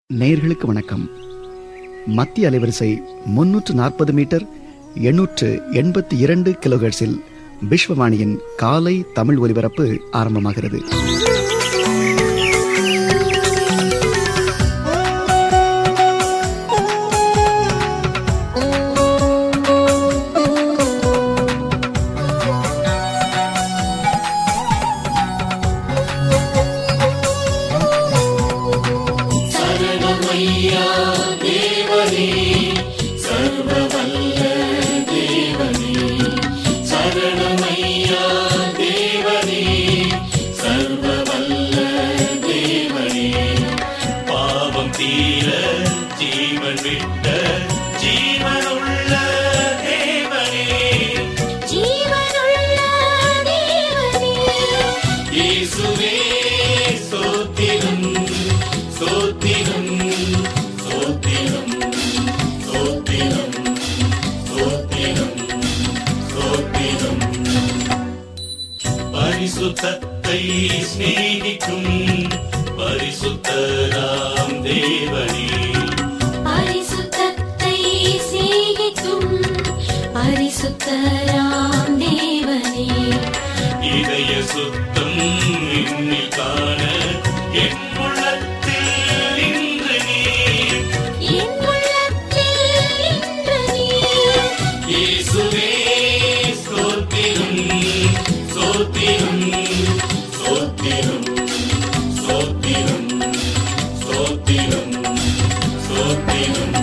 நேயர்களுக்கு வணக்கம் மத்திய அலைவரிசை முன்னூற்று நாற்பது மீட்டர் எண்ணூற்று எண்பத்தி இரண்டு கிலோஹெர்ட்ஸில் விஸ்வவாணியின் காலை தமிழ் ஒலிபரப்பு ஆரம்பமாகிறது பாவம் தீர ஜீவன் விட்ட ஜீவனுள்ள தேவனே ஜீவனுள்ள தேவனே இயேசுவே சோத்திரம் சோத்திரம் சோத்திரம் சோத்திரம் சோத்திரம் சோத்திரம் பரிசுத்தத்தை சிநேகிக்கும் பரிசுத்தராம் தேவனே பரிசுத்தத்தை சேகிக்கும் பரிசுத்தராம் தேவனே இதய சுத்தம் இன்னில் காண என் உள்ளத்தில் இன்று நீர் என் உள்ளத்தில் இன்று நீர் இயேசுவே ஸ்தோத்திரம் ஸ்தோத்திரம் ஸ்தோத்திரம் ஸ்தோத்திரம் ஸ்தோத்திரம் ஸ்தோத்திரம்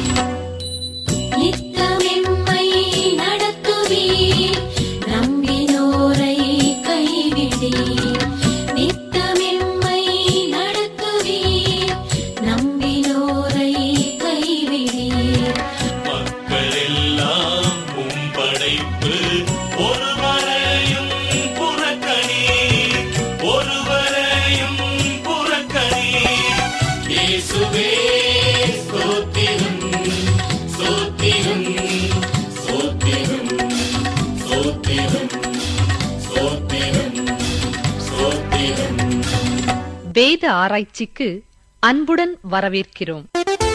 நித்தமெம்மை நடத்துவீர் நம்பினோரை கைவிடீர் நித்தமெம்மை நடத்துவீர் நம்பினோரை கைவிடீர் மக்கள் எல்லாம் உம் படைப்பு ஒருவரையும் புறக்கணி ஒருவரையும் புறக்கணி இயேசுவே ஸ்தோத்திரம் ஸ்தோத்திரம் ஸ்தோத்திரம் ஸ்தோத்திரம் ஸ்தோத்திரம் ஸ்தோத்திரம் வேத ஆராய்ச்சிக்கு அன்புடன் வரவேற்கிறோம்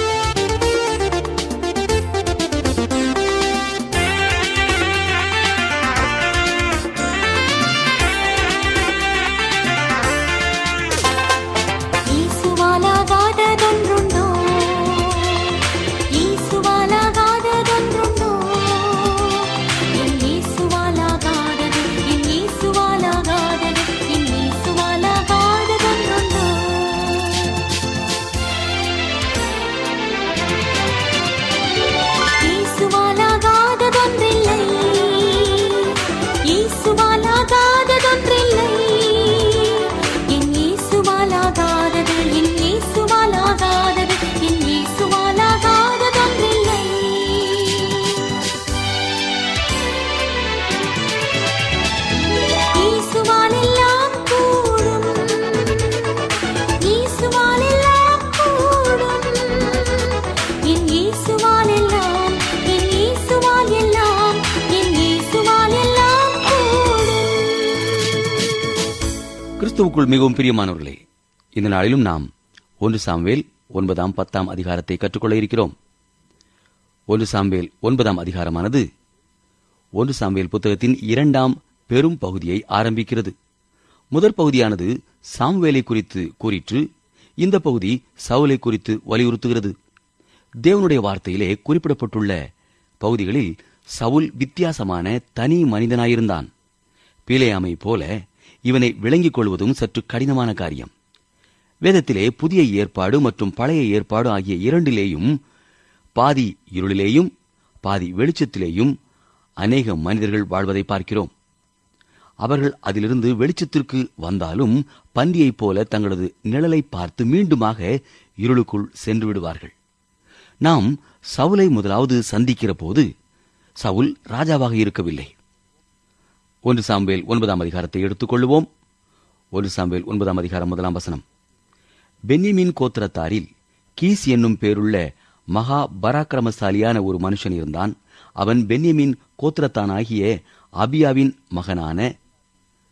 ஈசுவாலாகாததொன்றுண்டோ ஈசுவாலாகாததொன்றுண்டோ என் ஈசுவாலாகாதது என் ஈசுவாலாகாதது என் ஈசுவாலாகாததொன்றுண்டோ ஈசுவாலாகாததொன்றில்லை ஈசுவாலாகாததொன்றில்லை என் ஈசுவாலாகாதது என் ஈசுவாலாகாதது என் ஈசுவாலாகாததொன்றில்லை ஈசுவாலெல்லாம் கூடும் ஈசுவாலெல்லாம் கூடும் என் ஈசுவாலெல்லாம் என் ஈசுவாலெல்லாம் என் ஈசுவாலெல்லாம் கூடும் கிறிஸ்துவுக்குள் மிகவும் பிரியமானவர்களே இந்த நாளிலும் நாம் ஒன்று சாம்வேல் ஒன்பதாம் பத்தாம் அதிகாரத்தை கற்றுக்கொள்ள இருக்கிறோம் ஒன்று சாம்வேல் ஒன்பதாம் அதிகாரமானது ஒன்று சாம்வேல் புத்தகத்தின் இரண்டாம் பெரும் பகுதியை ஆரம்பிக்கிறது முதற் பகுதியானது சாம்வேலை குறித்து கூறிற்று இந்த பகுதி சவுலை குறித்து வலியுறுத்துகிறது தேவனுடைய வார்த்தையிலே குறிப்பிடப்பட்டுள்ள பகுதிகளில் சவுல் வித்தியாசமான தனி மனிதனாயிருந்தான் பிலேயாமை போல இவனை விளங்கிக் கொள்வதும் சற்று கடினமான காரியம் வேதத்திலே புதிய ஏற்பாடு மற்றும் பழைய ஏற்பாடு ஆகிய இரண்டிலேயும் பாதி இருளிலேயும் பாதி வெளிச்சத்திலேயும் அநேக மனிதர்கள் வாழ்வதை பார்க்கிறோம் அவர்கள் அதிலிருந்து வெளிச்சத்திற்கு வந்தாலும் பன்றியைப் போல தங்களது நிழலை பார்த்து மீண்டுமாக இருளுக்குள் சென்று விடுவார்கள் நாம் சவுலை முதலாவது சந்திக்கிற போது சவுல் ராஜாவாக இருக்கவில்லை ஒன்று சாம்பேல் ஒன்பதாம் அதிகாரத்தை எடுத்துக்கொள்வோம் ஒன்று சாம்பேல் ஒன்பதாம் அதிகாரம் முதலாம் வசனம் பென்யமின் கோத்திரத்தாரில் கீஸ் என்னும் பேருள்ள மகா பராக்கிரமசாலியான ஒரு மனுஷன் இருந்தான் அவன் பென்யமின் கோத்திரத்தானாகிய அபியாவின் மகனான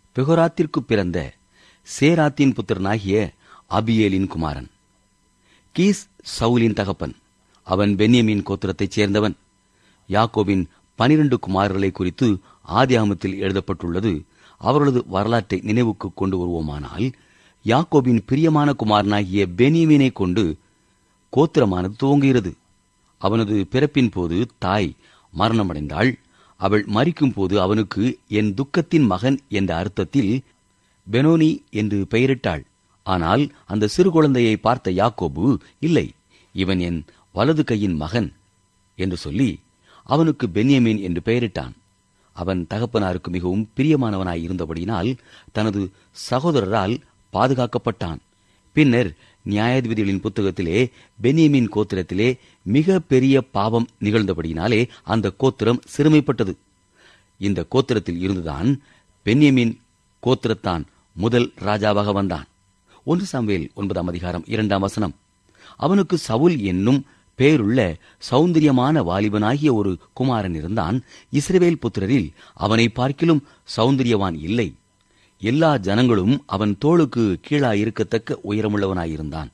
பெகொராத்திற்கு பிறந்த சேராத்தின் புத்திரனாகிய அபியேலின் குமாரன் கீஸ் சவுலின் தகப்பன் அவன் பென்யமின் கோத்திரத்தைச் சேர்ந்தவன் யாக்கோபின் பனிரெண்டு குமாரர்களை குறித்து ஆதியாகமத்தில் எழுதப்பட்டுள்ளது அவர்களது வரலாற்றை நினைவுக்கு கொண்டு வருவோமானால் யாக்கோபின் பிரியமான குமாரனாகிய பெனியமீனை கொண்டு கோத்திரமானது துவங்குகிறது அவனது பிறப்பின் போது தாய் மரணமடைந்தாள் அவள் மரிக்கும் போது அவனுக்கு என் துக்கத்தின் மகன் என்ற அர்த்தத்தில் பெனோனி என்று பெயரிட்டாள் ஆனால் அந்த சிறு குழந்தையை பார்த்த யாக்கோபு இல்லை இவன் என் வலது கையின் மகன் என்று சொல்லி அவனுக்கு பென்யமீன் என்று பெயரிட்டான் அவன் தகப்பனாருக்கு மிகவும் பிரியமானவனாய் இருந்தபடியினால் தனது சகோதரரால் பாதுகாக்கப்பட்டான் பின்னர் நியாயாதிபதிகளின் புத்தகத்திலே பென்யமின் கோத்திரத்திலே மிக பெரிய பாவம் நிகழ்ந்தபடியினாலே அந்த கோத்திரம் சிறுமைப்பட்டது இந்த கோத்திரத்தில் இருந்துதான் பென்யமின் கோத்திரத்தான் முதல் ராஜாவாக வந்தான் ஒன்று சாமுவேல் ஒன்பதாம் அதிகாரம் இரண்டாம் வசனம் அவனுக்கு சவுல் என்னும் பேருள்ள சௌந்தரியமான வாலிபனாகிய ஒரு குமாரன் இருந்தான் இஸ்ரவேல் புத்திரரில் அவனை பார்க்கிலும் சௌந்தரியவான் இல்லை எல்லா ஜனங்களும் அவன் தோளுக்கு கீழாயிருக்கத்தக்க உயரமுள்ளவனாயிருந்தான்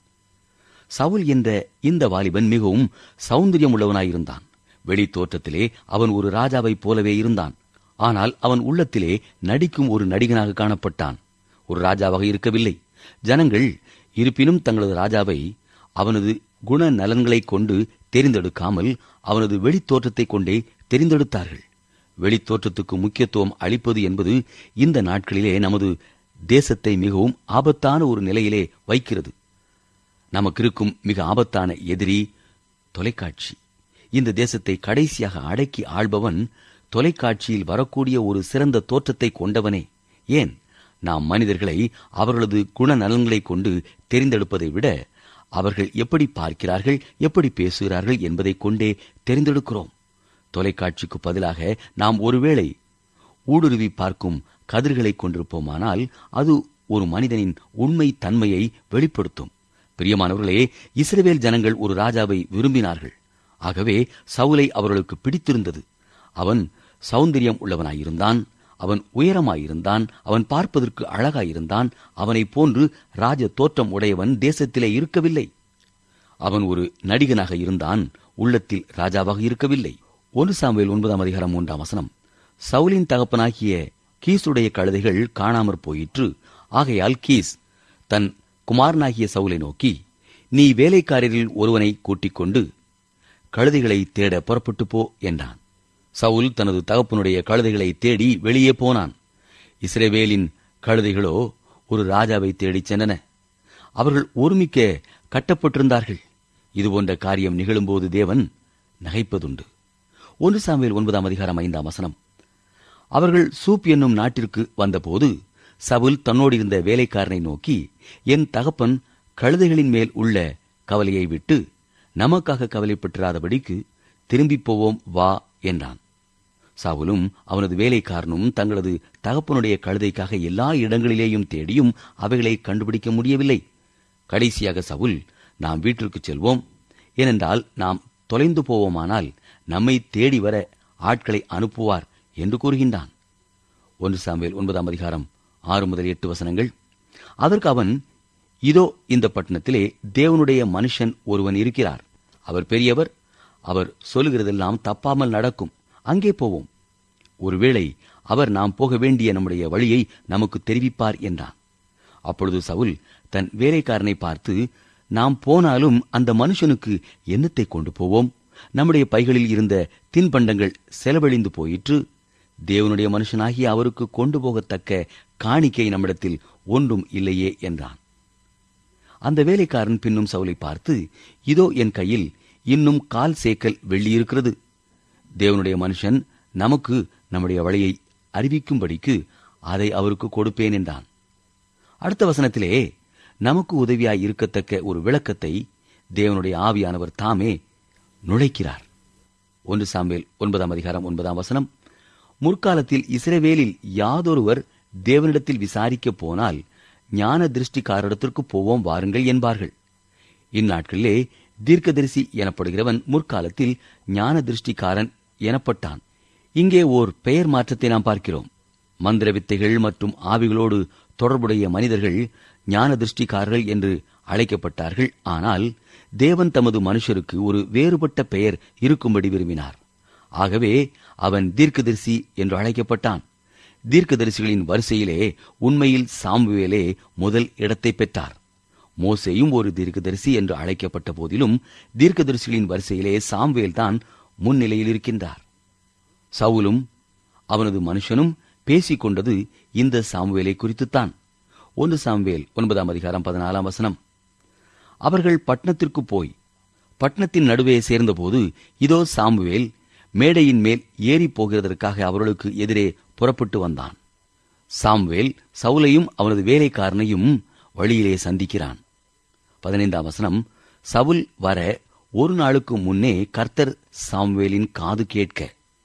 சவுல் என்ற இந்த வாலிபன் மிகவும் சௌந்தரியமுள்ளவனாயிருந்தான் வெளி தோற்றத்திலே அவன் ஒரு ராஜாவைப் போலவே இருந்தான் ஆனால் அவன் உள்ளத்திலே நடிக்கும் ஒரு நடிகனாக காணப்பட்டான் ஒரு ராஜாவாக இருக்கவில்லை ஜனங்கள் இருப்பினும் தங்களது ராஜாவை அவனது குண நலன்களைக் கொண்டு தெரிந்தெடுக்காமல் அவனது வெளித்தோற்றத்தைக் கொண்டே தெரிந்தெடுத்தார்கள் வெளித்தோற்றத்துக்கு முக்கியத்துவம் அளிப்பது என்பது இந்த நாட்களிலே நமது தேசத்தை மிகவும் ஆபத்தான ஒரு நிலையிலே வைக்கிறது நமக்கு இருக்கும் மிக ஆபத்தான எதிரி தொலைக்காட்சி இந்த தேசத்தை கடைசியாக அடக்கி ஆள்பவன் தொலைக்காட்சியில் வரக்கூடிய ஒரு சிறந்த தோற்றத்தை கொண்டவனே ஏன் நாம் மனிதர்களை அவர்களது குணநலன்களைக் கொண்டு தெரிந்தெடுப்பதை விட அவர்கள் எப்படி பார்க்கிறார்கள் எப்படி பேசுகிறார்கள் என்பதைக் கொண்டே தெரிந்தெடுக்கிறோம் தொலைக்காட்சிக்கு பதிலாக நாம் ஒருவேளை ஊடுருவி பார்க்கும் கதிர்களைக் கொண்டிருப்போமானால் அது ஒரு மனிதனின் உண்மை தன்மையை வெளிப்படுத்தும் பிரியமானவர்களே இஸ்ரவேல் ஜனங்கள் ஒரு ராஜாவை விரும்பினார்கள் ஆகவே சவுலை அவர்களுக்கு பிடித்திருந்தது அவன் சௌந்தரியம் உள்ளவனாயிருந்தான் அவன் உயரமாயிருந்தான் அவன் பார்ப்பதற்கு அழகாயிருந்தான் அவனைப் போன்று ராஜ தோற்றம் உடையவன் தேசத்திலே இருக்கவில்லை அவன் ஒரு நடிகனாக இருந்தான் உள்ளத்தில் ராஜாவாக இருக்கவில்லை ஒன்று சாமுவேல் ஒன்பதாம் அதிகாரம் மூன்றாம் வசனம் சவுலின் தகப்பனாகிய கீசுடைய கழுதைகள் காணாமற் போயிற்று ஆகையால் கீஸ் தன் குமாரனாகிய சவுலை நோக்கி நீ வேலைக்காரரில் ஒருவனை கூட்டிக் கொண்டு கழுதைகளை தேட புறப்பட்டு போ என்றான் சவுல் தனது தகப்பனுடைய கழுதைகளை தேடி வெளியே போனான் இஸ்ரேவேலின் கழுதைகளோ ஒரு ராஜாவை தேடிச் சென்றன அவர்கள் ஒருமிக்க கட்டப்பட்டிருந்தார்கள் இதுபோன்ற காரியம் நிகழும்போது தேவன் நகைப்பதுண்டு ஒன்று சாமுவேல் ஒன்பதாம் அதிகாரம் ஐந்தாம் வசனம் அவர்கள் சூப் என்னும் நாட்டிற்கு வந்தபோது சவுல் தன்னோடு இருந்த வேலைக்காரனை நோக்கி என் தகப்பன் கழுதைகளின் மேல் உள்ள கவலையை விட்டு நமக்காக கவலைப்பட்டிராதபடிக்கு திரும்பிப் போவோம் வா என்றான் சாவுலும் அவனது வேலைக்காரனும் தங்களது தகப்பனுடைய கழுதைக்காக எல்லா இடங்களிலேயும் தேடியும் அவைகளை கண்டுபிடிக்க முடியவில்லை கடைசியாக சவுல் நாம் வீட்டிற்கு செல்வோம் ஏனென்றால் நாம் தொலைந்து போவோமானால் நம்மை தேடி வர ஆட்களை அனுப்புவார் என்று கூறுகின்றான் ஒன்று சாமுவேல் ஒன்பதாம் அதிகாரம் ஆறு முதல் எட்டு வசனங்கள் அதற்கு அவன் இதோ இந்த பட்டணத்திலே தேவனுடைய மனுஷன் ஒருவன் இருக்கிறார் அவர் பெரியவர் அவர் சொல்லுகிறதெல்லாம் தப்பாமல் நடக்கும் அங்கே போவோம் ஒருவேளை அவர் நாம் போக வேண்டிய நம்முடைய வழியை நமக்கு தெரிவிப்பார் என்றான் அப்பொழுது சவுல் தன் வேலைக்காரனை பார்த்து நாம் போனாலும் அந்த மனுஷனுக்கு என்னத்தை கொண்டு போவோம் நம்முடைய பைகளில் இருந்த தின்பண்டங்கள் செலவழிந்து போயிற்று தேவனுடைய மனுஷனாகி அவருக்கு கொண்டு போகத்தக்க காணிக்கை நம்மிடத்தில் ஒன்றும் இல்லையே என்றான் அந்த வேலைக்காரன் பின்னும் சவுலை பார்த்து இதோ என் கையில் இன்னும் கால் சேக்கல் வெள்ளி இருக்கிறது தேவனுடைய மனுஷன் நமக்கு நம்முடைய வழியை அறிவிக்கும்படிக்கு அதை அவருக்கு கொடுப்பேன் என்றான் அடுத்த வசனத்திலே நமக்கு உதவியாய் இருக்கத்தக்க ஒரு விளக்கத்தை தேவனுடைய ஆவியானவர் தாமே நுழைக்கிறார் ஒன்று சாம்பேல் ஒன்பதாம் அதிகாரம் ஒன்பதாம் வசனம் முற்காலத்தில் இஸ்ரவேலில் யாதொருவர் தேவனிடத்தில் விசாரிக்கப் போனால் ஞான திருஷ்டிக்காரிடத்திற்கு போவோம் வாருங்கள் என்பார்கள் இந்நாட்களிலே தீர்க்கதரிசி எனப்படுகிறவன் முற்காலத்தில் ஞான திருஷ்டிக்காரன் எனப்பட்டான் இங்கே ஓர் பெயர் மாற்றத்தை நாம் பார்க்கிறோம் மந்திர வித்தைகள் மற்றும் ஆவிகளோடு தொடர்புடைய மனிதர்கள் ஞான திருஷ்டிக்காரர்கள் என்று அழைக்கப்பட்டார்கள் ஆனால் தேவன் தமது மனுஷருக்கு ஒரு வேறுபட்ட பெயர் இருக்கும்படி விரும்பினார் ஆகவே அவன் தீர்க்கதரிசி என்று அழைக்கப்பட்டான் தீர்க்கதரிசிகளின் வரிசையிலே உண்மையில் சாம்புவேலே முதல் இடத்தை பெற்றார் மோசேயும் ஒரு தீர்க்கதரிசி என்று அழைக்கப்பட்ட போதிலும் தீர்க்கதரிசிகளின் வரிசையிலே சாம்வேல் தான் முன்னிலையில் இருக்கின்றார் சவுலும் அவனது மனுஷனும் பேசிக் கொண்டது இந்த சாமுவேலை குறித்துத்தான் ஒன்று சாமுவேல் ஒன்பதாம் அதிகாரம் பதினாலாம் வசனம் அவர்கள் பட்டணத்திற்கு போய் பட்டணத்தின் நடுவே சேர்ந்தபோது இதோ சாமுவேல் மேடையின் மேல் ஏறி போகிறதற்காக அவர்களுக்கு எதிரே புறப்பட்டு வந்தான் சாம்வேல் சவுலையும் அவனது வேலைக்காரனையும் வழியிலே சந்திக்கிறான் பதினைந்தாம் வசனம் சவுல் வர ஒரு நாளுக்கு முன்னே கர்த்தர் சாம்வேலின் காது கேட்க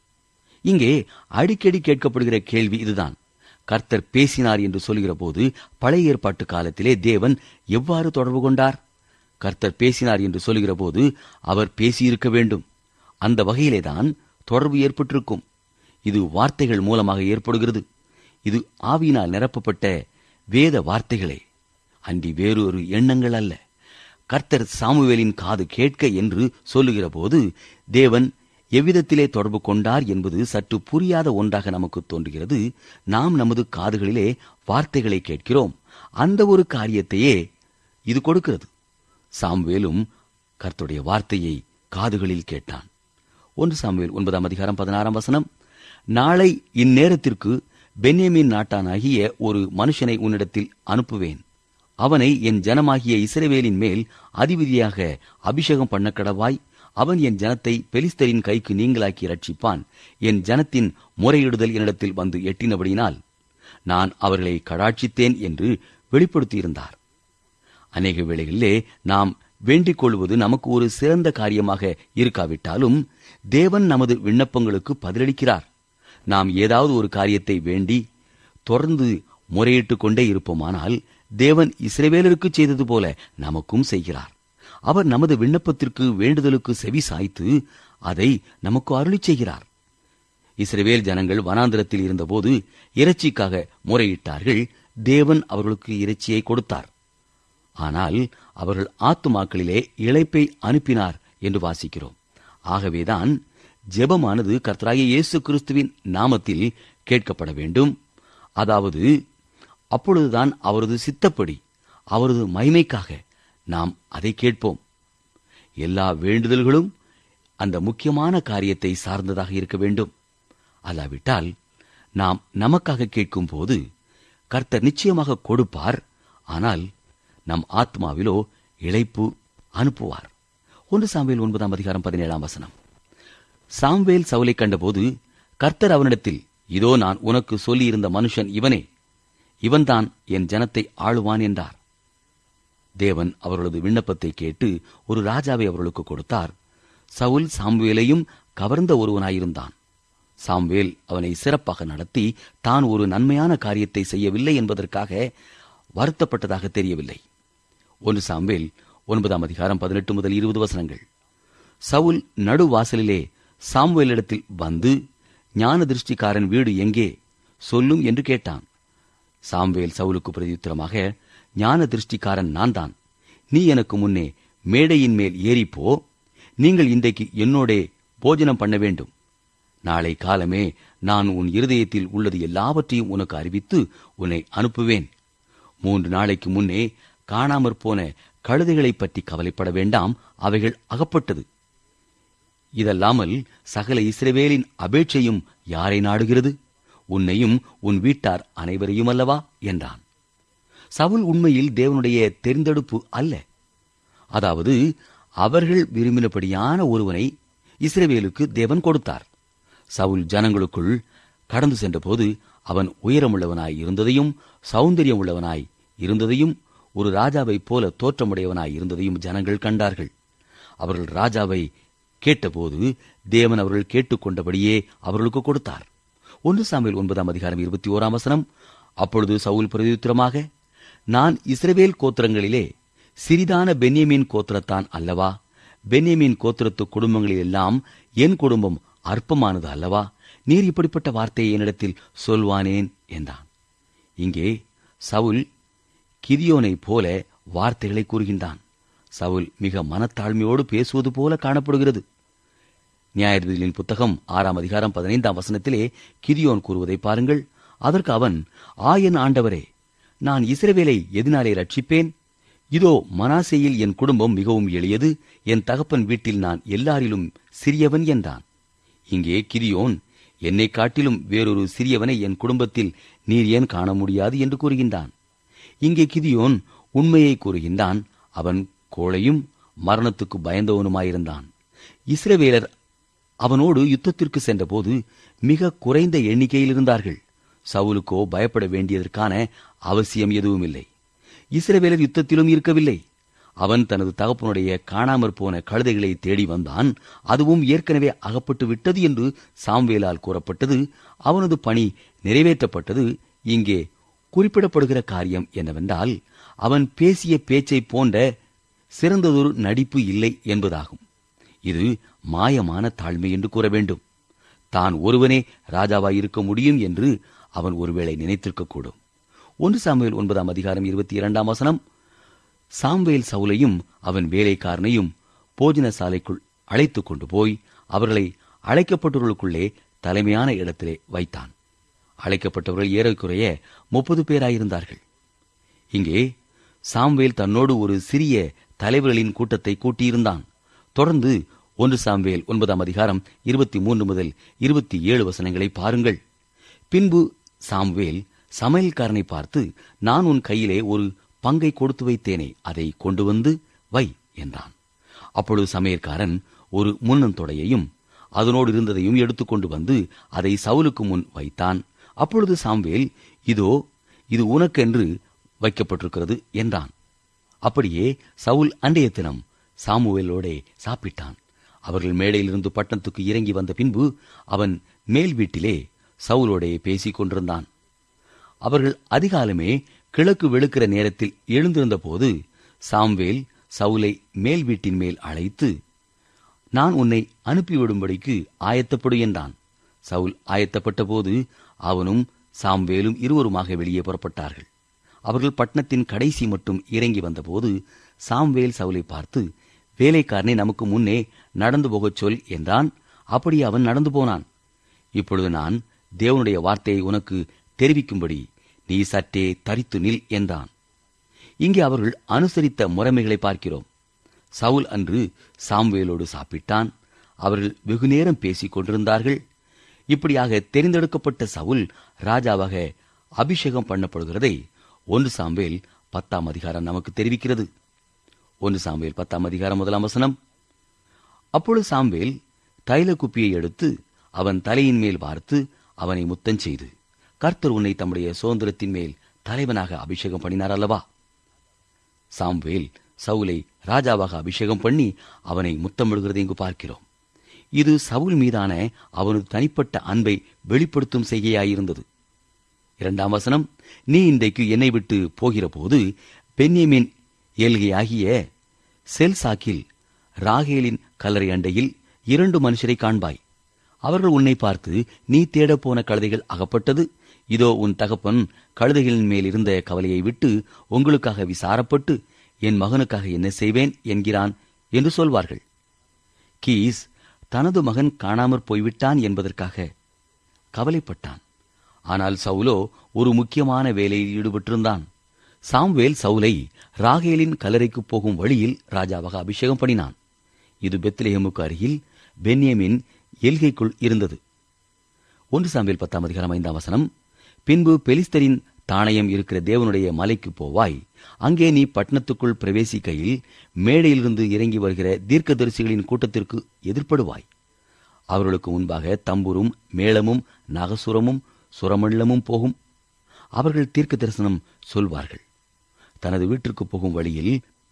இங்கே அடிக்கடி கேட்கப்படுகிற கேள்வி இதுதான் கர்த்தர் பேசினார் என்று சொல்கிற போது பழைய ஏற்பாட்டு காலத்திலே தேவன் எவ்வாறு தொடர்பு கொண்டார் கர்த்தர் பேசினார் என்று சொல்கிற போது அவர் பேசியிருக்க வேண்டும் அந்த வகையிலேதான் தொடர்பு ஏற்பட்டிருக்கும் இது வார்த்தைகள் மூலமாக ஏற்படுகிறது இது ஆவியினால் நிரப்பப்பட்ட வேத வார்த்தைகளே அன்றி வேறொரு எண்ணங்கள் அல்ல கர்த்தர் சாமுவேலின் காது கேட்க என்று சொல்லுகிற போது தேவன் எவ்விதத்திலே தொடர்பு கொண்டார் என்பது சற்று புரியாத ஒன்றாக நமக்கு தோன்றுகிறது நாம் நமது காதுகளிலே வார்த்தைகளை கேட்கிறோம் அந்த ஒரு காரியத்தையே இது கொடுக்கிறது சாம்வேலும் கர்த்தருடைய வார்த்தையை காதுகளில் கேட்டான் ஒன்று சாமுவேல் ஒன்பதாம் அதிகாரம் பதினாறாம் வசனம் நாளை இந்நேரத்திற்கு பென்யமின் நாட்டானாகிய ஒரு மனுஷனை உன்னிடத்தில் அனுப்புவேன் அவனை என் ஜனமாகிய இஸ்ரவேலின் மேல் அதிபதியாக அபிஷேகம் பண்ண கடவாய் அவன் என் ஜனத்தை பெலிஸ்தரின் கைக்கு நீங்களாக்கி ரட்சிப்பான் என் ஜனத்தின் முறையிடுதல் என்னிடத்தில் வந்து எட்டினபடியினால் நான் அவர்களை கடாட்சித்தேன் என்று வெளிப்படுத்தியிருந்தார் அநேக வேளைகளிலே நாம் வேண்டிக் கொள்வது நமக்கு ஒரு சிறந்த காரியமாக இருக்காவிட்டாலும் தேவன் நமது விண்ணப்பங்களுக்கு பதிலளிக்கிறார் நாம் ஏதாவது ஒரு காரியத்தை வேண்டி தொடர்ந்து முறையிட்டுக் கொண்டே இருப்போமானால் தேவன் இஸ்ரவேலருக்கு செய்தது போல நமக்கும் செய்கிறார் அவர் நமது விண்ணப்பத்திற்கு வேண்டுதலுக்கு செவி சாய்த்து அதை நமக்கு அருளிச் செய்கிறார் இஸ்ரவேல் ஜனங்கள் வனாந்திரத்தில் இருந்தபோது இறைச்சிக்காக முறையிட்டார்கள் தேவன் அவர்களுக்கு இறைச்சியை கொடுத்தார் ஆனால் அவர்கள் ஆத்துமாக்களிலே இழைப்பை அனுப்பினார் என்று வாசிக்கிறோம் ஆகவேதான் ஜெபமானது கர்த்தராகிய இயேசு கிறிஸ்துவின் நாமத்தில் கேட்கப்பட வேண்டும் அதாவது அப்பொழுதுதான் அவரது சித்தப்படி அவரது மகிமைக்காக நாம் அதை கேட்போம் எல்லா வேண்டுதல்களும் அந்த முக்கியமான காரியத்தை சார்ந்ததாக இருக்க வேண்டும் அல்லாவிட்டால் நாம் நமக்காக கேட்கும் போது கர்த்தர் நிச்சயமாக கொடுப்பார் ஆனால் நம் ஆத்மாவிலோ இழைப்பு அனுப்புவார் ஒன்று சாம்பேல் ஒன்பதாம் அதிகாரம் பதினேழாம் வசனம் சாம்வேல் சவுலை கண்டபோது கர்த்தர் அவனிடத்தில் இதோ நான் உனக்கு சொல்லியிருந்த மனுஷன் இவனே இவன்தான் என் ஜனத்தை ஆளுவான் என்றார் தேவன் அவர்களது விண்ணப்பத்தை கேட்டு ஒரு ராஜாவை அவர்களுக்கு கொடுத்தார் சவுல் சாம்வேலையும் கவர்ந்த ஒருவனாயிருந்தான் சாம்வேல் அவனை சிறப்பாக நடத்தி தான் ஒரு நன்மையான காரியத்தை செய்யவில்லை என்பதற்காக வருத்தப்பட்டதாக தெரியவில்லை ஒன்று சாம்வேல் ஒன்பதாம் அதிகாரம் பதினெட்டு முதல் இருபது வசனங்கள் சவுல் நடுவாசலிலே சாம்வேலிடத்தில் வந்து ஞான திருஷ்டிக்காரன் வீடு எங்கே சொல்லும் என்று கேட்டான் சாம்வேல் சவுலுக்கு பிரதியுத்தரமாக ஞான திருஷ்டிக்காரன் நான் தான் நீ எனக்கு முன்னே மேடையின் மேல் ஏறிப்போ நீங்கள் இன்றைக்கு என்னோடே போஜனம் பண்ண வேண்டும் நாளை காலமே நான் உன் இருதயத்தில் உள்ளது எல்லாவற்றையும் உனக்கு அறிவித்து உன்னை அனுப்புவேன் மூன்று நாளைக்கு முன்னே காணாமற் போன கழுதைகளைப் பற்றி கவலைப்பட வேண்டாம் அவைகள் அகப்பட்டது இதல்லாமல் சகல இஸ்ரவேலின் அபேட்சையும் யாரை நாடுகிறது உன்னையும் உன் வீட்டார் அனைவரையும் அல்லவா என்றான் சவுல் உண்மையில் தேவனுடைய தெரிந்தெடுப்பு அல்ல அதாவது அவர்கள் விரும்பினபடியான ஒருவனை இஸ்ரவேலுக்கு தேவன் கொடுத்தார் சவுல் ஜனங்களுக்குள் கடந்து சென்றபோது அவன் உயரமுள்ளவனாய் இருந்ததையும் சௌந்தரியம் உள்ளவனாய் இருந்ததையும் ஒரு ராஜாவைப் போல தோற்றமுடையவனாய் இருந்ததையும் ஜனங்கள் கண்டார்கள் அவர்கள் ராஜாவை கேட்டபோது தேவன் அவர்கள் கேட்டுக்கொண்டபடியே அவர்களுக்கு கொடுத்தார் ஒன்று சாமியில் ஒன்பதாம் அதிகாரம் இருபத்தி ஓராம் வசனம் அப்பொழுது சவுல் பிரதியுத்தரமாக நான் இஸ்ரவேல் கோத்திரங்களிலே சிறிதான பென்யமீன் கோத்திரத்தான் அல்லவா பென்யமீன் கோத்திரத்து குடும்பங்களில் எல்லாம் என் குடும்பம் அற்பமானது அல்லவா நீர் இப்படிப்பட்ட வார்த்தையை என்னிடத்தில் சொல்வானேன் என்றான் இங்கே சவுல் கிதியோனைப் போல வார்த்தைகளை கூறுகின்றான் சவுல் மிக மனத்தாழ்மையோடு பேசுவது போல காணப்படுகிறது நியாயபதிகளின் புத்தகம் ஆறாம் அதிகாரம் பதினைந்தாம் வசனத்திலே கிதியோன் கூறுவதை பாருங்கள் அதற்கு அவன் ஆயன் ஆண்டவரே நான் இஸ்ரவேலை எதினாலே ரட்சிப்பேன் இதோ மனாசேயில் என் குடும்பம் மிகவும் எளியது என் தகப்பன் வீட்டில் நான் எல்லாரிலும் சிறியவன் என்றான் இங்கே கிரியோன் என்னை காட்டிலும் வேறொரு சிறியவனை என் குடும்பத்தில் நீர் ஏன் காண முடியாது என்று கூறுகின்றான் இங்கே கிதியோன் உண்மையை கூறுகின்றான் அவன் கோழையும் மரணத்துக்கு பயந்தவனுமாயிருந்தான் இஸ்ரவேலர் அவனோடு யுத்தத்திற்கு சென்றபோது மிக குறைந்த எண்ணிக்கையில் இருந்தார்கள் சவுலுக்கோ பயப்பட வேண்டியதற்கான அவசியம் எதுவும் இல்லை இஸ்ரவேலர் யுத்தத்திலும் இருக்கவில்லை அவன் தனது தகப்பனுடைய காணாமற் போன கழுதைகளை தேடி வந்தான் அதுவும் ஏற்கனவே அகப்பட்டு விட்டது என்று சாம்வேலால் கூறப்பட்டது அவனது பணி நிறைவேற்றப்பட்டது இங்கே குறிப்பிடப்படுகிற காரியம் என்னவென்றால் அவன் பேசிய பேச்சை போன்ற சிறந்ததொரு நடிப்பு இல்லை என்பதாகும் இது மாயமான தாழ்மை என்று கூற வேண்டும் தான் ஒருவனே ராஜாவாய் இருக்க முடியும் என்று அவன் ஒருவேளை நினைத்திருக்கக்கூடும் ஒன்று சாமுவேல் ஒன்பதாம் அதிகாரம் இருபத்தி இரண்டாம் வசனம் சாம்வேல் சவுலையும் அவன் வேலைக்காரனையும் போஜன சாலைக்குள் அழைத்துக் கொண்டு போய் அவர்களை அழைக்கப்பட்டவர்களுக்குள்ளே தலைமையான இடத்திலே வைத்தான் அழைக்கப்பட்டவர்கள் ஏறக்குறைய முப்பது பேராயிருந்தார்கள் இங்கே சாம்வேல் தன்னோடு ஒரு சிறிய தலைவர்களின் கூட்டத்தை கூட்டியிருந்தான் தொடர்ந்து ஒன்று சாம்வேல் ஒன்பதாம் அதிகாரம் இருபத்தி மூன்று முதல் இருபத்தி ஏழு வசனங்களை பாருங்கள் பின்பு சாம்வேல் சமையல்காரனை பார்த்து நான் உன் கையிலே ஒரு பங்கை கொடுத்து வைத்தேனே அதை கொண்டு வந்து வை என்றான் அப்பொழுது சமையற்காரன் ஒரு முன்னந்தொடையையும் அதனோடு இருந்ததையும் எடுத்துக்கொண்டு வந்து அதை சவுலுக்கு முன் வைத்தான் அப்பொழுது சாம்வேல் இதோ இது உனக்கென்று வைக்கப்பட்டிருக்கிறது என்றான் அப்படியே சவுல் அன்றைய தினம் சாமுவேலோடே சாப்பிட்டான் அவர்கள் மேடையிலிருந்து பட்டணத்துக்கு இறங்கி வந்த பின்பு அவன் மேல் வீட்டிலே சவுலோடே பேசிக் கொண்டிருந்தான் அவர்கள் அதிகாலமே கிழக்கு வெளுக்கிற நேரத்தில் எழுந்திருந்த போது சாம்வேல் சவுலை மேல் வீட்டின் மேல் அழைத்து நான் உன்னை அனுப்பிவிடும்படிக்கு ஆயத்தப்படு என்றான் சவுல் ஆயத்தப்பட்ட போது அவனும் சாம்வேலும் இருவருமாக வெளியே புறப்பட்டார்கள் அவர்கள் பட்டணத்தின் கடைசி மட்டும் இறங்கி வந்தபோது சாம்வேல் சவுலை பார்த்து வேலைக்காரனை நமக்கு முன்னே நடந்து போகச் சொல் என்றான் அப்படி அவன் நடந்து போனான் இப்பொழுது நான் தேவனுடைய வார்த்தையை உனக்கு தெரிவிக்கும்படி நீ சற்றே தரித்து நில் என்றான் இங்கே அவர்கள் அனுசரித்த முறைமைகளை பார்க்கிறோம் சவுல் அன்று சாம்வேலோடு சாப்பிட்டான் அவர்கள் வெகுநேரம் பேசிக் கொண்டிருந்தார்கள் இப்படியாக தெரிந்தெடுக்கப்பட்ட சவுல் ராஜாவாக அபிஷேகம் பண்ணப்படுகிறதை ஒன்று சாம்பேல் பத்தாம் அதிகாரம் நமக்கு தெரிவிக்கிறது ஒன்று சாம்பேல் பத்தாம் அதிகாரம் முதலாம் வசனம் அப்பொழுது சாம்பேல் தைல குப்பியை எடுத்து அவன் தலையின் மேல் வார்த்து அவனை முத்தம் செய்து கர்த்தர் உன்னை தம்முடைய சுதந்திரத்தின் மேல் தலைவனாக அபிஷேகம் பண்ணினார் அல்லவா சாம்வேல் சவுலை ராஜாவாக அபிஷேகம் பண்ணி அவனை முத்தமிடுகிறதை இங்கு பார்க்கிறோம் இது சவுல் மீதான அவனது தனிப்பட்ட அன்பை வெளிப்படுத்தும் செய்கையாயிருந்தது இரண்டாம் வசனம் நீ இன்றைக்கு என்னை விட்டு போகிற போது பென்யமின் ஏல்கையாகிய செல்சாக்கில் ராகேலின் கல்லறை அண்டையில் இரண்டு மனுஷரை காண்பாய் அவர்கள் உன்னை பார்த்து நீ தேடப் போன கழுதைகள் அகப்பட்டது இதோ உன் தகப்பன் கழுதைகளின் மேல் இருந்த கவலையை விட்டு உங்களுக்காக விசாரப்பட்டு என் மகனுக்காக என்ன செய்வேன் என்கிறான் என்று சொல்வார்கள் கீஸ் தனது மகன் காணாமற் போய்விட்டான் என்பதற்காக கவலைப்பட்டான் ஆனால் சவுலோ ஒரு முக்கியமான வேலையில் ஈடுபட்டிருந்தான் சாம்வேல் சவுலை ராகேலின் கல்லறைக்கு போகும் வழியில் ராஜாவாக அபிஷேகம் பண்ணினான் இது பெத்லேஹமுக்கு அருகில் பென்யமின் எல்கைக்குள் இருந்தது ஒன்று சாம்பியல் பத்தாம் அதிகாரம் ஐந்தாம் வசனம் பின்பு பெலிஸ்தரின் தாணயம் இருக்கிற தேவனுடைய மலைக்கு போவாய் அங்கே நீ பட்டணத்துக்குள் பிரவேசிக்கையில் மேடையிலிருந்து இறங்கி வருகிற தீர்க்கதரிசிகளின் கூட்டத்திற்கு எதிர்ப்படுவாய் அவர்களுக்கு முன்பாக தம்புரும் மேளமும் நகசுரமும் சுரமண்டலமும் போகும் அவர்கள் தீர்க்க தரிசனம் சொல்வார்கள் தனது வீட்டிற்கு போகும் வழியில்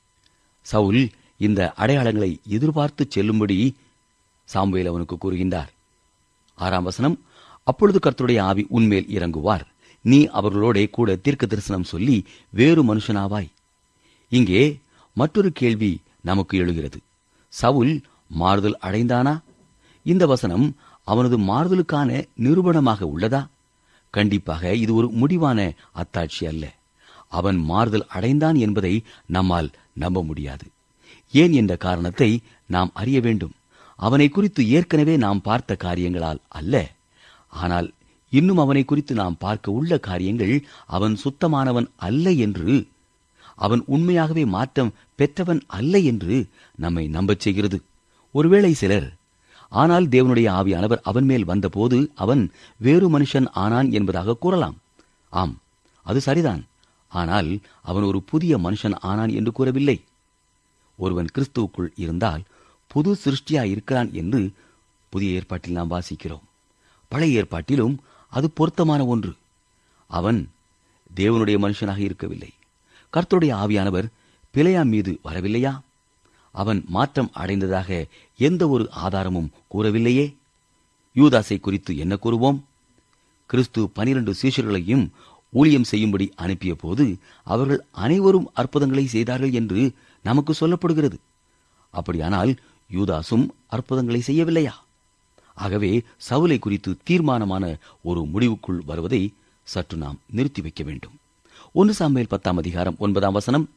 சவுல் இந்த அடையாளங்களை எதிர்பார்த்து செல்லும்படி சாம்புவேல் அவனுக்கு கூறுகின்றார் ஆறாம் வசனம் அப்பொழுது கர்த்தருடைய ஆவி உன்மேல் இறங்குவார் நீ அவர்களோட கூட தீர்க்க தரிசனம் சொல்லி வேறு மனுஷனாவாய் இங்கே மற்றொரு கேள்வி நமக்கு எழுகிறது சவுல் மாறுதல் அடைந்தானா இந்த வசனம் அவனது மாறுதலுக்கான நிரூபணமாக உள்ளதா கண்டிப்பாக இது ஒரு முடிவான அத்தாட்சி அல்ல அவன் மாறுதல் அடைந்தான் என்பதை நம்மால் நம்ப முடியாது ஏன் என்ற காரணத்தை நாம் அறிய வேண்டும் அவனை குறித்து ஏற்கனவே நாம் பார்த்த காரியங்களால் அல்ல ஆனால் இன்னும் அவனை குறித்து நாம் பார்க்க உள்ள காரியங்கள் அவன் சுத்தமானவன் அல்ல என்று அவன் உண்மையாகவே மாற்றம் பெற்றவன் அல்ல என்று நம்மை நம்பச் செய்கிறது ஒருவேளை சிலர் ஆனால் தேவனுடைய ஆவியானவர் அவன் மேல் வந்தபோது அவன் வேறு மனுஷன் ஆனான் என்பதாக கூறலாம் ஆம் அது சரிதான் ஆனால் அவன் ஒரு புதிய மனுஷன் ஆனான் என்று கூறவில்லை ஒருவன் கிறிஸ்துவுக்குள் இருந்தால் புது சிருஷ்டியா இருக்கிறான் என்று புதிய ஏற்பாட்டில் நாம் வாசிக்கிறோம் பழைய ஏற்பாட்டிலும் அது பொருத்தமான ஒன்று அவன் தேவனுடைய மனுஷனாக இருக்கவில்லை கர்த்தருடைய ஆவியானவர் பிழையாம் மீது வரவில்லையா அவன் மாற்றம் அடைந்ததாக எந்த ஒரு ஆதாரமும் கூறவில்லையே யூதாசை குறித்து என்ன கூறுவோம் கிறிஸ்து பனிரண்டு சீஷர்களையும் ஊழியம் செய்யும்படி அனுப்பிய போது அவர்கள் அனைவரும் அற்புதங்களை செய்தார்கள் என்று நமக்கு சொல்லப்படுகிறது அப்படியானால் யூதாசும் அற்புதங்களை செய்யவில்லையா ஆகவே சவுலை குறித்து தீர்மானமான ஒரு முடிவுக்குள் வருவதை சற்று நாம் நிறுத்தி வைக்க வேண்டும் ஒன்று சாம்பேல் பத்தாம் அதிகாரம் ஒன்பதாம் வசனம்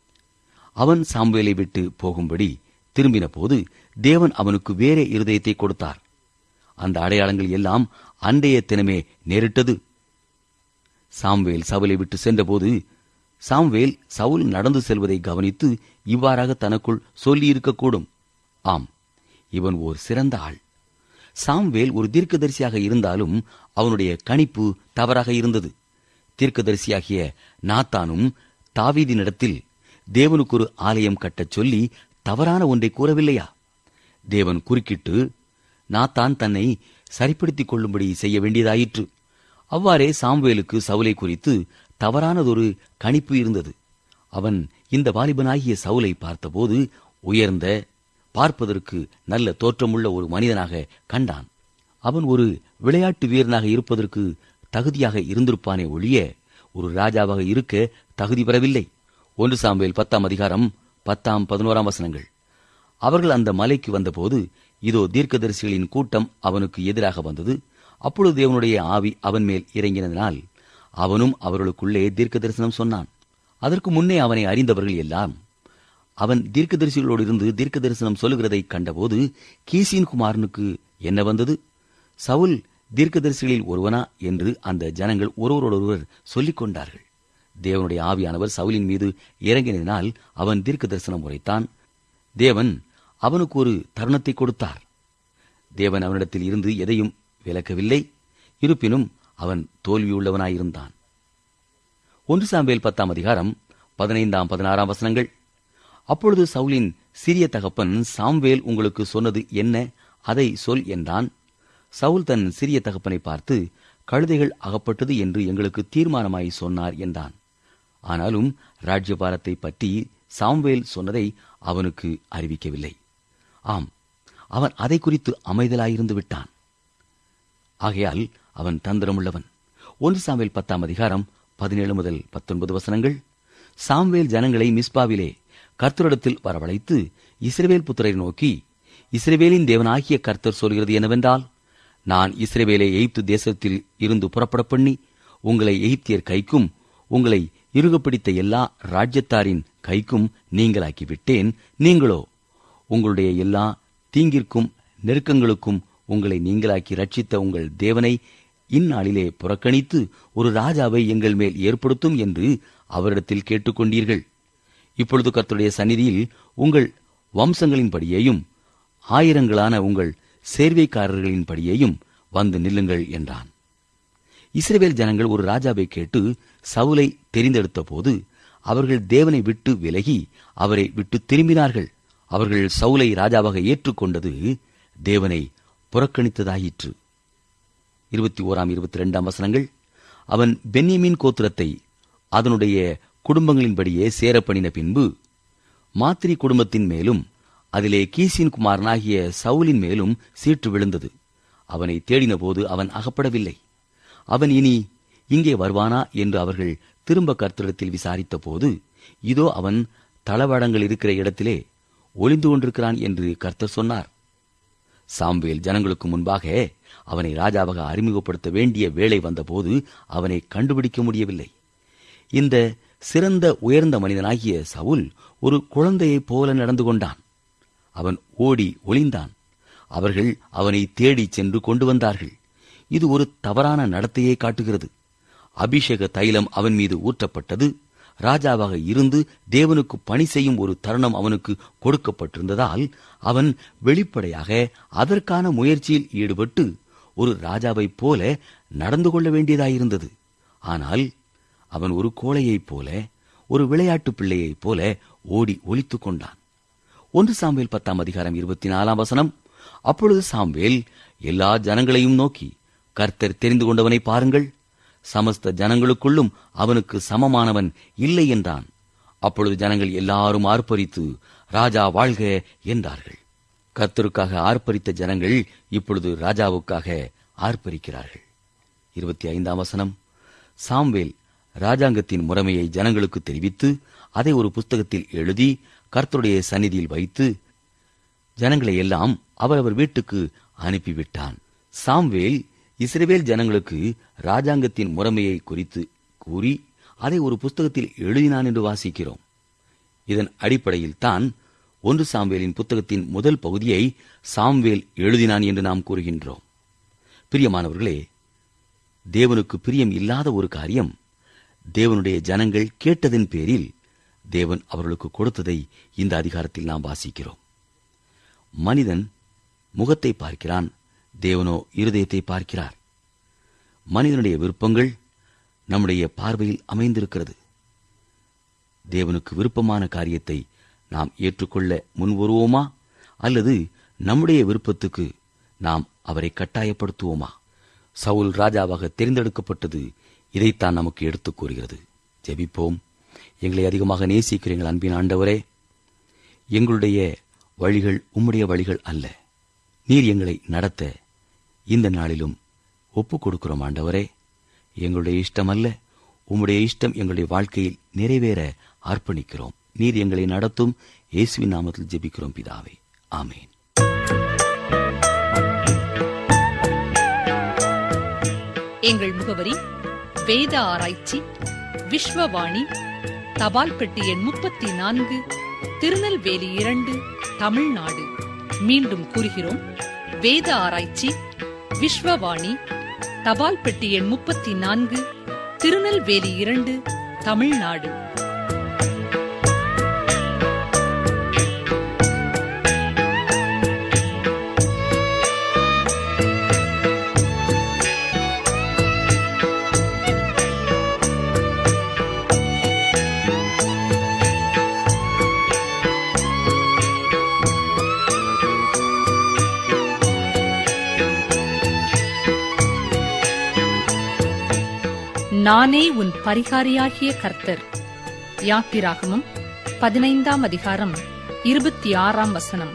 அவன் சாம்பேலை விட்டு போகும்படி திரும்பின போது தேவன் அவனுக்கு வேறே இருதயத்தை கொடுத்தார் அந்த அடையாளங்கள் எல்லாம் அன்றைய தினமே நேரிட்டது சாம்வேல் சவுலை விட்டு சென்றபோது சாம்வேல் சவுல் நடந்து செல்வதை கவனித்து இவ்வாறாக தனக்குள் சொல்லியிருக்கக்கூடும் ஆம் இவன் ஓர் சிறந்த ஆள் சாம்வேல் ஒரு தீர்க்கதரிசியாக இருந்தாலும் அவனுடைய கணிப்பு தவறாக இருந்தது தீர்க்கதரிசியாகிய நாத்தானும் தாவீதினிடத்தில் தேவனுக்கு ஒரு ஆலயம் கட்டச் சொல்லி தவறான ஒன்றை கூறவில்லையா தேவன் குறுக்கிட்டு நாத்தான் தன்னை சரிப்படுத்திக் கொள்ளும்படி செய்ய வேண்டியதாயிற்று அவ்வாறே சாம்வேலுக்கு சவுலை குறித்து தவறானதொரு கணிப்பு இருந்தது அவன் இந்த வாலிபனாகிய சவுலை பார்த்தபோது உயர்ந்த பார்ப்பதற்கு நல்ல தோற்றமுள்ள ஒரு மனிதனாக கண்டான் அவன் ஒரு விளையாட்டு வீரனாக இருப்பதற்கு தகுதியாக இருந்திருப்பானே ஒழிய ஒரு ராஜாவாக இருக்க தகுதி பெறவில்லை ஒன்று சாம்பேல் பத்தாம் அதிகாரம் பத்தாம் பதினோராம் வசனங்கள் அவர்கள் அந்த மலைக்கு வந்தபோது இதோ தீர்க்கதரிசிகளின் கூட்டம் அவனுக்கு எதிராக வந்தது அப்பொழுது தேவனுடைய ஆவி அவன் மேல் இறங்கினதினால் அவனும் அவர்களுக்குள்ளே தீர்க்க தரிசனம் சொன்னான் அதற்கு முன்னே அவனை அறிந்தவர்கள் எல்லாம் அவன் தீர்க்கதரிசிகளோடு இருந்து தீர்க்க தரிசனம் சொல்லுகிறதை கண்டபோது கீசின் குமாரனுக்கு என்ன வந்தது சவுல் தீர்க்கதரிசிகளில் ஒருவனா என்று அந்த ஜனங்கள் ஒருவரோடொருவர் சொல்லிக் கொண்டார்கள் தேவனுடைய ஆவியானவர் சவுலின் மீது இறங்கினால் அவன் தீர்க்க தரிசனம் உரைத்தான் தேவன் அவனுக்கு ஒரு தருணத்தை கொடுத்தார் தேவன் அவனிடத்தில் இருந்து எதையும் விலக்கவில்லை இருப்பினும் அவன் தோல்வியுள்ளவனாயிருந்தான் ஒன்று சாம்பேல் பத்தாம் அதிகாரம் பதினைந்தாம் பதினாறாம் வசனங்கள் அப்பொழுது சவுலின் சிறிய தகப்பன் சாம்வேல் உங்களுக்கு சொன்னது என்ன அதை சொல் என்றான் சவுல் தன் சிறிய தகப்பனை பார்த்து கழுதைகள் அகப்பட்டது என்று எங்களுக்கு தீர்மானமாய் சொன்னார் என்றான் ஆனாலும் ராஜ்யபாரத்தை பற்றி சாம்வேல் சொன்னதை அவனுக்கு அறிவிக்கவில்லை ஆம் அவன் அதை குறித்து அமைதலாயிருந்து விட்டான் ஆகையால் அவன் தந்திரமுள்ளவன் ஒன்று சாம்வேல் பத்தாம் அதிகாரம் பதினேழு முதல் பத்தொன்பது வசனங்கள் சாம்வேல் ஜனங்களை மிஸ்பாவிலே கர்த்தரிடத்தில் வரவழைத்து இஸ்ரவேல் புத்திரை நோக்கி இஸ்ரவேலின் தேவனாகிய கர்த்தர் சொல்கிறது என்னவென்றால் நான் இஸ்ரவேலை எகிப்து தேசத்தில் இருந்து புறப்பட பண்ணி உங்களை எகிப்தியர் கைக்கும் உங்களை இறுகப்பிடித்த எல்லா ராஜ்யத்தாரின் கைக்கும் நீங்களாக்கி விட்டேன் நீங்களோ உங்களுடைய எல்லா தீங்கிற்கும் நெருக்கங்களுக்கும் உங்களை நீங்களாக்கி ரட்சித்த உங்கள் தேவனை இந்நாளிலே புறக்கணித்து ஒரு ராஜாவை எங்கள் மேல் ஏற்படுத்தும் என்று அவரிடத்தில் கேட்டுக்கொண்டீர்கள் இப்பொழுது கர்த்தருடைய சந்நிதியில் உங்கள் வம்சங்களின்படியேயும் ஆயிரங்களான உங்கள் சேர்வைக்காரர்களின்படியேயும் வந்து நில்லுங்கள் என்றான் இஸ்ரவேல் ஜனங்கள் ஒரு ராஜாவை கேட்டு சவுலை தெரிந்தெடுத்த போது அவர்கள் தேவனை விட்டு விலகி அவரை விட்டு திரும்பினார்கள் அவர்கள் சவுலை ராஜாவாக ஏற்றுக்கொண்டது தேவனை புறக்கணித்ததாயிற்று இருபத்தி ஓராம் இருபத்தி இரண்டாம் வசனங்கள் அவன் பென்யமின் கோத்திரத்தை அதனுடைய குடும்பங்களின்படியே சேரப்பணின பின்பு மாத்திரி குடும்பத்தின் மேலும் அதிலே கீசின் குமாரனாகிய சவுலின் மேலும் சீற்று விழுந்தது அவனை தேடினபோது அவன் அகப்படவில்லை அவன் இனி இங்கே வருவானா என்று அவர்கள் திரும்ப கர்த்தரிடத்தில் விசாரித்த போது இதோ அவன் தளவாடங்கள் இருக்கிற இடத்திலே ஒளிந்து கொண்டிருக்கிறான் என்று கர்த்தர் சொன்னார் சாம்பேல் ஜனங்களுக்கு முன்பாக அவனை ராஜாவாக அறிமுகப்படுத்த வேண்டிய வேளை வந்தபோது அவனை கண்டுபிடிக்க முடியவில்லை இந்த சிறந்த உயர்ந்த மனிதனாகிய சவுல் ஒரு குழந்தையைப் போல நடந்து கொண்டான் அவன் ஓடி ஒளிந்தான் அவர்கள் அவனை தேடிச் சென்று கொண்டு வந்தார்கள் இது ஒரு தவறான நடத்தையை காட்டுகிறது அபிஷேக தைலம் அவன் மீது ஊற்றப்பட்டது ராஜாவாக இருந்து தேவனுக்கு பணி செய்யும் ஒரு தருணம் அவனுக்கு கொடுக்கப்பட்டிருந்ததால் அவன் வெளிப்படையாக அதற்கான முயற்சியில் ஈடுபட்டு ஒரு ராஜாவைப் போல நடந்து கொள்ள வேண்டியதாயிருந்தது ஆனால் அவன் ஒரு கோழையைப் போல ஒரு விளையாட்டு பிள்ளையைப் போல ஓடி ஒளித்துக் கொண்டான் ஒன்று சாம்பேல் பத்தாம் அதிகாரம் இருபத்தி நாலாம் வசனம் அப்பொழுது சாம்பேல் எல்லா ஜனங்களையும் நோக்கி கர்த்தர் தெரிந்து கொண்டவனை பாருங்கள் சமஸ்த ஜனங்களுக்குள்ளும் அவனுக்கு சமமானவன் இல்லை என்றான் அப்பொழுது ஜனங்கள் எல்லாரும் ஆர்ப்பரித்து ராஜா வாழ்க என்றார்கள் கர்த்தருக்காக ஆர்ப்பரித்த ஜனங்கள் இப்பொழுது ராஜாவுக்காக ஆர்ப்பரிக்கிறார்கள் இருபத்தி ஐந்தாம் வசனம் சாம்வேல் ராஜாங்கத்தின் முறைமையை ஜனங்களுக்கு தெரிவித்து அதை ஒரு புஸ்தகத்தில் எழுதி கர்த்தருடைய சந்நிதியில் வைத்து ஜனங்களை எல்லாம் அவரவர் வீட்டுக்கு அனுப்பிவிட்டான் சாம்வேல் இஸ்ரவேல் ஜனங்களுக்கு ராஜாங்கத்தின் முறைமையை குறித்து கூறி அதை ஒரு புஸ்தகத்தில் எழுதினான் என்று வாசிக்கிறோம் இதன் அடிப்படையில் தான் ஒன்று சாம்வேலின் புத்தகத்தின் முதல் பகுதியை சாம்வேல் எழுதினான் என்று நாம் கூறுகின்றோம் பிரியமானவர்களே தேவனுக்கு பிரியம் இல்லாத ஒரு காரியம் தேவனுடைய ஜனங்கள் கேட்டதின் பேரில் தேவன் அவர்களுக்கு கொடுத்ததை இந்த அதிகாரத்தில் நாம் வாசிக்கிறோம் மனிதன் முகத்தை பார்க்கிறான் தேவனோ இருதயத்தை பார்க்கிறார் மனிதனுடைய விருப்பங்கள் நம்முடைய பார்வையில் அமைந்திருக்கிறது தேவனுக்கு விருப்பமான காரியத்தை நாம் ஏற்றுக்கொள்ள முன்வருவோமா அல்லது நம்முடைய விருப்பத்துக்கு நாம் அவரை கட்டாயப்படுத்துவோமா சவுல் ராஜாவாக தெரிந்தெடுக்கப்பட்டது இதைத்தான் நமக்கு எடுத்துக் கூறுகிறது ஜெபிப்போம் எங்களை அதிகமாக நேசிக்கிற எங்கள் அன்பின் ஆண்டவரே எங்களுடைய வழிகள் உம்முடைய வழிகள் அல்ல நீர் எங்களை நடத்த இந்த நாளிலும் ஒப்புக் கொடுக்கிறோம் ஆண்டவரே எங்களுடைய இஷ்டம் அல்ல உம்முடைய இஷ்டம் எங்களுடைய வாழ்க்கையில் நிறைவேற அர்ப்பணிக்கிறோம் நீர் எங்களை நடத்தும் இயேசுவின் நாமத்தில் ஜெபிக்கிறோம் பிதாவே ஆமேன் எங்கள் முகவரி வேத ஆராய்ச்சி விஸ்வவாணி தபால் பெட்டி எண் முப்பத்தி நான்கு திருநெல்வேலி இரண்டு தமிழ்நாடு மீண்டும் கூறுகிறோம் வேத ஆராய்ச்சி விஸ்வவாணி தபால் பெட்டி எண் முப்பத்தி நான்கு திருநெல்வேலி இரண்டு தமிழ்நாடு நானே உன் பரிகாரியாகிய கர்த்தர் யாத்திராகமம் பதினைந்தாம் அதிகாரம் இருபத்தி ஆறாம் வசனம்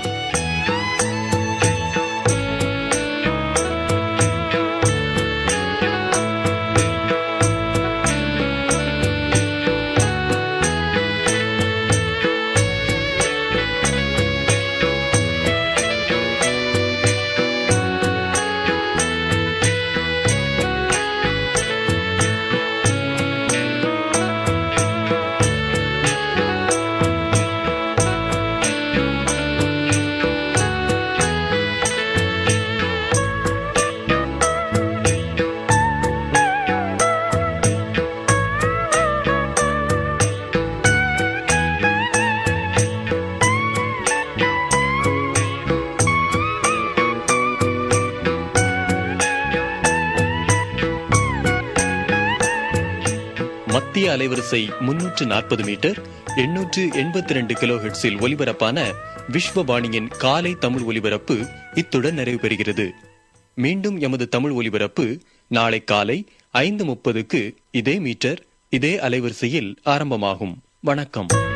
மத்திய அலைவரிசை முன்னூற்று நாற்பது மீட்டர் எண்ணூற்று எண்பத்தி ரெண்டு கிலோ ஹெர்ட்ஸில் ஒலிபரப்பான விஸ்வவாணியின் காலை தமிழ் ஒலிபரப்பு இத்துடன் நிறைவு பெறுகிறது மீண்டும் எமது தமிழ் ஒலிபரப்பு நாளை காலை ஐந்து முப்பதுக்கு இதே மீட்டர் இதே அலைவரிசையில் ஆரம்பமாகும் வணக்கம்